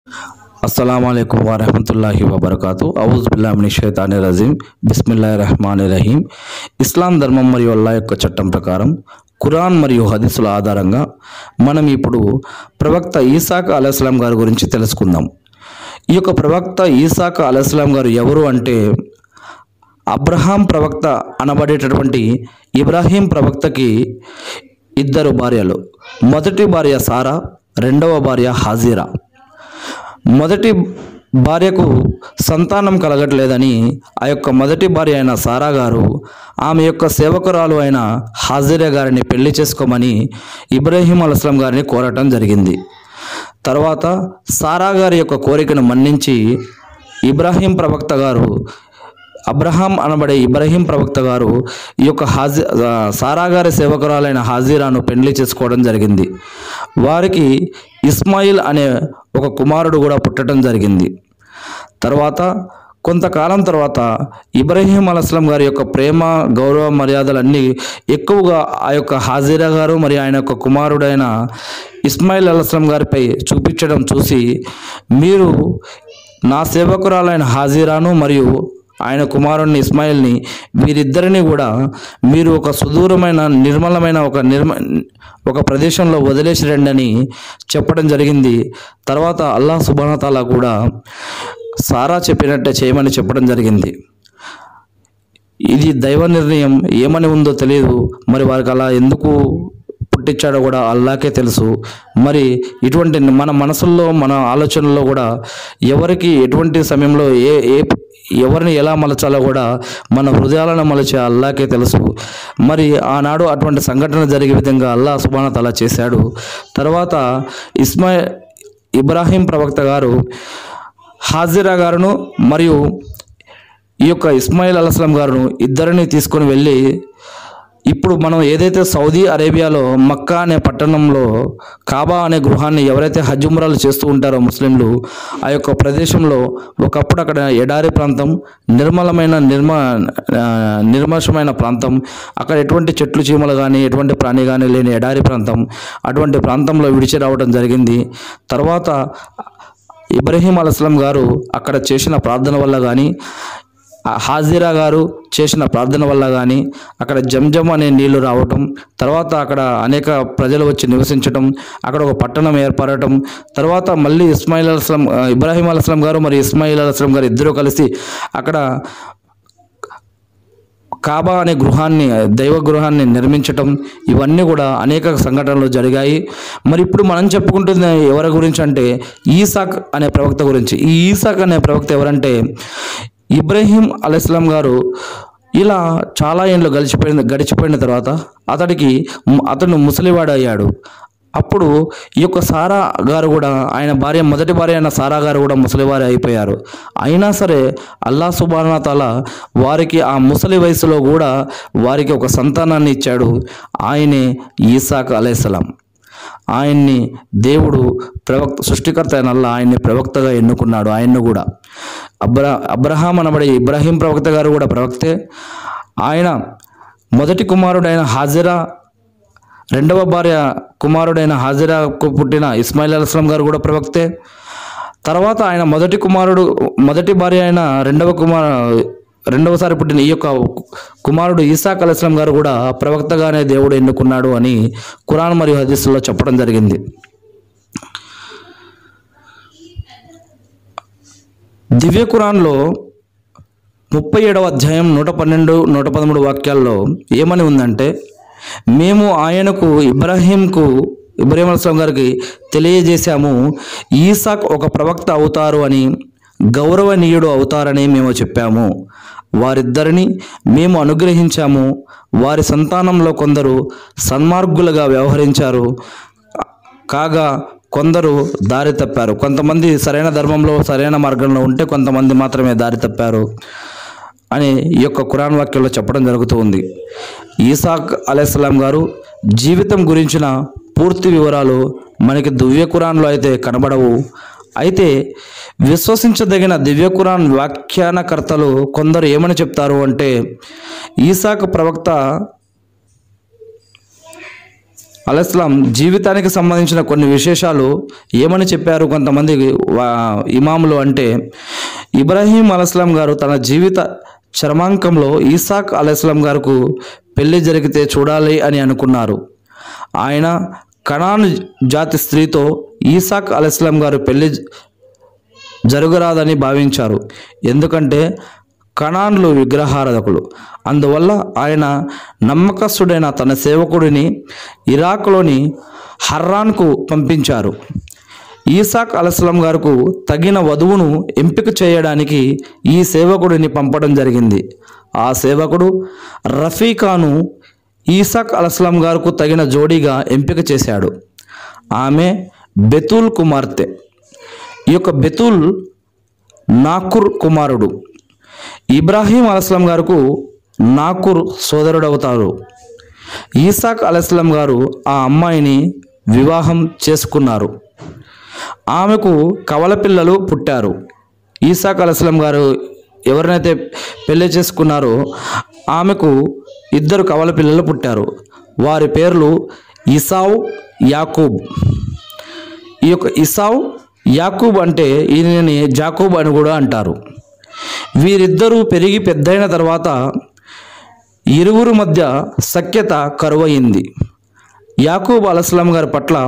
అస్సలం వరహమతుల్లాహి వబర్కాతు ఔజ్ బిల్లామిని షైతాని రజీం బిస్మిల్లా రహమాన్ రహీం ఇస్లాం ధర్మం మరియు అల్లా యొక్క చట్టం ప్రకారం ఖురాన్ మరియు హదీసుల ఆధారంగా మనం ఇప్పుడు ప్రవక్త ఈసాక్ అలైస్లాం గారి గురించి తెలుసుకుందాం ఈ యొక్క ప్రవక్త ఈసాక్ అలైస్లాం గారు ఎవరు అంటే అబ్రహాం ప్రవక్త అనబడేటటువంటి ఇబ్రాహీం ప్రవక్తకి ఇద్దరు భార్యలు మొదటి భార్య సారా రెండవ భార్య హాజీరా మొదటి భార్యకు సంతానం కలగట్లేదని ఆ యొక్క మొదటి భార్య అయిన సారా గారు ఆమె యొక్క సేవకురాలు అయిన హాజిరా గారిని పెళ్లి చేసుకోమని ఇబ్రాహీం అలస్లం గారిని కోరటం జరిగింది తర్వాత సారా గారి యొక్క కోరికను మన్నించి ఇబ్రాహీం ప్రవక్త గారు అబ్రహాం అనబడే ఇబ్రాహీం ప్రవక్త గారు ఈ యొక్క హాజీ ఆ, సారా గారి సేవకురాలైన హాజీరాను పెళ్లి చేసుకోవడం జరిగింది వారికి ఇస్మాయిల్ అనే ఒక కుమారుడు కూడా పుట్టడం జరిగింది తర్వాత కొంతకాలం తర్వాత ఇబ్రాహీం అలస్లం గారి యొక్క ప్రేమ గౌరవ మర్యాదలన్నీ ఎక్కువగా ఆ యొక్క హాజీరా గారు మరియు ఆయన యొక్క కుమారుడైన ఇస్మాయిల్ అలస్లం గారిపై చూపించడం చూసి మీరు నా సేవకురాలైన హాజీరాను మరియు ఆయన కుమారుణ్ణి ఇస్మాయిల్ని వీరిద్దరిని కూడా మీరు ఒక సుదూరమైన నిర్మలమైన ఒక నిర్మ ఒక ప్రదేశంలో వదిలేసి రండి అని చెప్పడం జరిగింది తర్వాత అల్లాహ్ సుబానతాలా కూడా సారా చెప్పినట్టే చేయమని చెప్పడం జరిగింది ఇది దైవ నిర్ణయం ఏమని ఉందో తెలియదు మరి వారికి అలా ఎందుకు పుట్టించాడో కూడా అల్లాకే తెలుసు మరి ఇటువంటి మన మనసుల్లో మన ఆలోచనల్లో కూడా ఎవరికి ఎటువంటి సమయంలో ఏ ఏ ఎవరిని ఎలా మలచాలో కూడా మన హృదయాలను మలచే అల్లాకే తెలుసు మరి ఆనాడు అటువంటి సంఘటన జరిగే విధంగా అల్లా సుబానత్ అలా చేశాడు తర్వాత ఇస్మా ఇబ్రాహీం ప్రవక్త గారు హాజిరా గారును మరియు ఈ యొక్క ఇస్మాయిల్ అలస్లం గారును ఇద్దరిని తీసుకొని వెళ్ళి ఇప్పుడు మనం ఏదైతే సౌదీ అరేబియాలో మక్కా అనే పట్టణంలో కాబా అనే గృహాన్ని ఎవరైతే హజ్ ఉమ్రాలు చేస్తూ ఉంటారో ముస్లింలు ఆ యొక్క ప్రదేశంలో ఒకప్పుడు అక్కడ ఎడారి ప్రాంతం నిర్మలమైన నిర్మ ఆ, నిర్మలమైన ప్రాంతం అక్కడ ఎటువంటి చెట్లు చీమలు కానీ ఎటువంటి ప్రాణి కానీ లేని ఎడారి ప్రాంతం అటువంటి ప్రాంతంలో విడిచి రావడం జరిగింది తర్వాత ఇబ్రహీం అలస్లం గారు అక్కడ చేసిన ప్రార్థన వల్ల కానీ ఆ హాజిరా గారు చేసిన ప్రార్థన వల్ల కానీ అక్కడ జంజం అనే నీళ్లు రావటం తర్వాత అక్కడ అనేక ప్రజలు వచ్చి నివసించటం అక్కడ ఒక పట్టణం ఏర్పడటం తర్వాత మళ్ళీ ఇస్మాయిల్ అస్లం ఇబ్రాహీం అలస్లం గారు మరియు ఇస్మాయిల్ అలస్లం గారు ఇద్దరు కలిసి అక్కడ కాబా అనే గృహాన్ని దైవ గృహాన్ని నిర్మించటం ఇవన్నీ కూడా అనేక సంఘటనలు జరిగాయి మరి ఇప్పుడు మనం చెప్పుకుంటుంది ఎవరి గురించి అంటే ఈసాక్ అనే ప్రవక్త గురించి ఈ ఈసాక్ అనే ప్రవక్త ఎవరంటే ఇబ్రహీం అలైస్లాం గారు ఇలా చాలా ఏళ్ళు గడిచిపోయిన గడిచిపోయిన తర్వాత అతడికి అతను ముసలివాడు అయ్యాడు అప్పుడు ఈ యొక్క సారా గారు కూడా ఆయన భార్య మొదటి భార్య అయిన సారా గారు కూడా ముసలివారి అయిపోయారు అయినా సరే అల్లా సుబానాతాల వారికి ఆ ముసలి వయసులో కూడా వారికి ఒక సంతానాన్ని ఇచ్చాడు ఆయనే ఈసాక్ అలైసలాం ఆయన్ని దేవుడు ప్రవక్త సృష్టికర్త అయిన అల్లా ఆయన్ని ప్రవక్తగా ఎన్నుకున్నాడు ఆయన్ను కూడా అబ్రా అబ్రహాం అనబడే ఇబ్రాహీం ప్రవక్త గారు కూడా ప్రవక్తే ఆయన మొదటి కుమారుడైన హాజిరా రెండవ భార్య కుమారుడైన హాజిరాకు పుట్టిన ఇస్మాయిల్ అస్లం గారు కూడా ప్రవక్తే తర్వాత ఆయన మొదటి కుమారుడు మొదటి భార్య అయిన రెండవ కుమార్ రెండవసారి పుట్టిన ఈ యొక్క కుమారుడు ఈసాక్ అలస్లం గారు కూడా ప్రవక్తగానే దేవుడు ఎన్నుకున్నాడు అని ఖురాన్ మరియు హదీసుల్లో చెప్పడం జరిగింది దివ్య ఖురాన్లో ముప్పై ఏడవ అధ్యాయం నూట పన్నెండు నూట పదమూడు వాక్యాల్లో ఏమని ఉందంటే మేము ఆయనకు ఇబ్రాహీంకు ఇబ్రాహీం అస్లాం గారికి తెలియజేశాము ఈసాక్ ఒక ప్రవక్త అవుతారు అని గౌరవనీయుడు అవుతారని మేము చెప్పాము వారిద్దరిని మేము అనుగ్రహించాము వారి సంతానంలో కొందరు సన్మార్గులుగా వ్యవహరించారు కాగా కొందరు దారి తప్పారు కొంతమంది సరైన ధర్మంలో సరైన మార్గంలో ఉంటే కొంతమంది మాత్రమే దారి తప్పారు అని ఈ యొక్క ఖురాన్ వాక్యంలో చెప్పడం జరుగుతూ ఉంది ఈసాక్ అలైస్లాం గారు జీవితం గురించిన పూర్తి వివరాలు మనకి దివ్య ఖురాన్లో అయితే కనబడవు అయితే విశ్వసించదగిన దివ్య ఖురాన్ వ్యాఖ్యానకర్తలు కొందరు ఏమని చెప్తారు అంటే ఈసాక్ ప్రవక్త అలస్లాం జీవితానికి సంబంధించిన కొన్ని విశేషాలు ఏమని చెప్పారు కొంతమంది వా- ఇమాములు అంటే ఇబ్రాహీం అలస్లాం గారు తన జీవిత చర్మాంకంలో ఈసాక్ అలస్లాం గారికి పెళ్లి జరిగితే చూడాలి అని అనుకున్నారు ఆయన కణాను జాతి స్త్రీతో ఈసాక్ అలస్లాం గారు పెళ్లి జరగరాదని భావించారు ఎందుకంటే కణాన్లు విగ్రహారాధకులు అందువల్ల ఆయన నమ్మకస్తుడైన తన సేవకుడిని ఇరాక్లోని హర్రాన్కు పంపించారు ఈసాక్ అలస్లం గారికి తగిన వధువును ఎంపిక చేయడానికి ఈ సేవకుడిని పంపడం జరిగింది ఆ సేవకుడు రఫీకాను ఈసాక్ అలస్లం గారికి తగిన జోడీగా ఎంపిక చేశాడు ఆమె బెతుల్ కుమార్తె ఈ యొక్క బెతుల్ నాకుర్ కుమారుడు ఇబ్రాహీం అలస్లం గారుకు నాకుర్ సోదరుడవుతారు ఈసాక్ అలస్లం గారు ఆ అమ్మాయిని వివాహం చేసుకున్నారు ఆమెకు కవల పిల్లలు పుట్టారు ఈసాక్ అలస్లం గారు ఎవరినైతే పెళ్లి చేసుకున్నారో ఆమెకు ఇద్దరు కవల పిల్లలు పుట్టారు వారి పేర్లు ఇసావ్ యాకూబ్ ఈ యొక్క ఇసావ్ యాకూబ్ అంటే ఈయనని జాకూబ్ అని కూడా అంటారు వీరిద్దరూ పెరిగి పెద్దయిన తర్వాత ఇరువురు మధ్య సఖ్యత కరువయింది యాకూబ్ అలస్లాం గారి పట్ల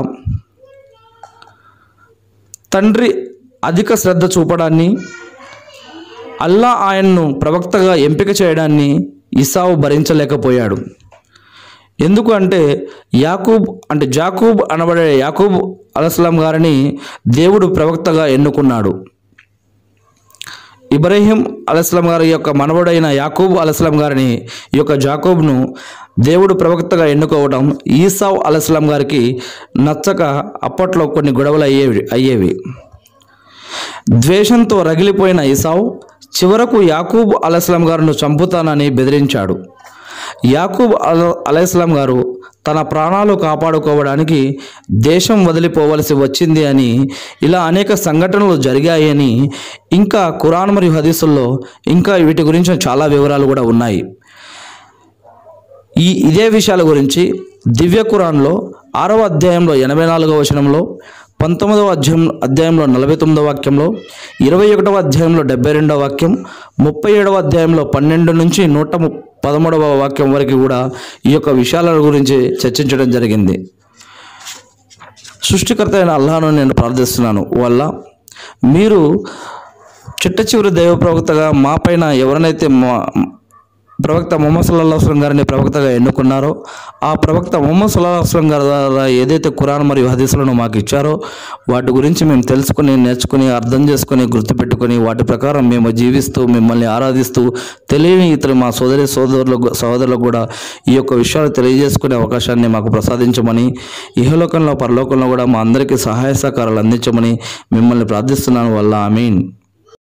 తండ్రి అధిక శ్రద్ధ చూపడాన్ని అల్లా ఆయన్ను ప్రవక్తగా ఎంపిక చేయడాన్ని ఇసావు భరించలేకపోయాడు ఎందుకు అంటే యాకూబ్ అంటే జాకూబ్ అనబడే యాకూబ్ అలస్లాం గారిని దేవుడు ప్రవక్తగా ఎన్నుకున్నాడు ఇబ్రహీం అలస్లాం గారి యొక్క మనవడైన యాకూబ్ అలస్లాం గారిని ఈ యొక్క జాకూబ్ను దేవుడు ప్రవక్తగా ఎన్నుకోవడం ఈసావ్ అలస్లాం గారికి నచ్చక అప్పట్లో కొన్ని గొడవలు అయ్యేవి అయ్యేవి ద్వేషంతో రగిలిపోయిన ఇసావ్ చివరకు యాకూబ్ అలస్లాం గారిని చంపుతానని బెదిరించాడు యాకూబ్ అల అలైస్లాం గారు తన ప్రాణాలు కాపాడుకోవడానికి దేశం వదిలిపోవలసి వచ్చింది అని ఇలా అనేక సంఘటనలు జరిగాయని ఇంకా ఖురాన్ మరియు హదీసుల్లో ఇంకా వీటి గురించి చాలా వివరాలు కూడా ఉన్నాయి ఈ ఇదే విషయాల గురించి దివ్య ఖురాన్లో ఆరవ అధ్యాయంలో ఎనభై నాలుగవ వచనంలో పంతొమ్మిదవ అధ్యాయం అధ్యాయంలో నలభై తొమ్మిదవ వాక్యంలో ఇరవై ఒకటవ అధ్యాయంలో డెబ్బై రెండవ వాక్యం ముప్పై ఏడవ అధ్యాయంలో పన్నెండు నుంచి నూట ము- పదమూడవ వాక్యం వరకు కూడా ఈ యొక్క విషయాల గురించి చర్చించడం జరిగింది సృష్టికర్త అయిన అల్లాహను నేను ప్రార్థిస్తున్నాను వల్ల మీరు చిట్ట చివరి దైవ ప్రవక్తగా మా పైన ఎవరినైతే మా ప్రవక్త మొహమ్మద్ సల్లాహం గారిని ప్రవక్తగా ఎన్నుకున్నారో ఆ ప్రవక్త మొహమ్మద్ సల్లాహం గారి ద్వారా ఏదైతే ఖురాన్ మరియు హదీసులను మాకు ఇచ్చారో వాటి గురించి మేము తెలుసుకుని నేర్చుకుని అర్థం చేసుకుని గుర్తుపెట్టుకుని వాటి ప్రకారం మేము జీవిస్తూ మిమ్మల్ని ఆరాధిస్తూ తెలియని ఇతర మా సోదరి సోదరులకు సోదరులకు కూడా ఈ యొక్క విషయాలు తెలియజేసుకునే అవకాశాన్ని మాకు ప్రసాదించమని ఇహలోకంలో పరలోకంలో కూడా మా అందరికీ సహాయ సహకారాలు అందించమని మిమ్మల్ని ప్రార్థిస్తున్నాను వల్ల ఆమీన్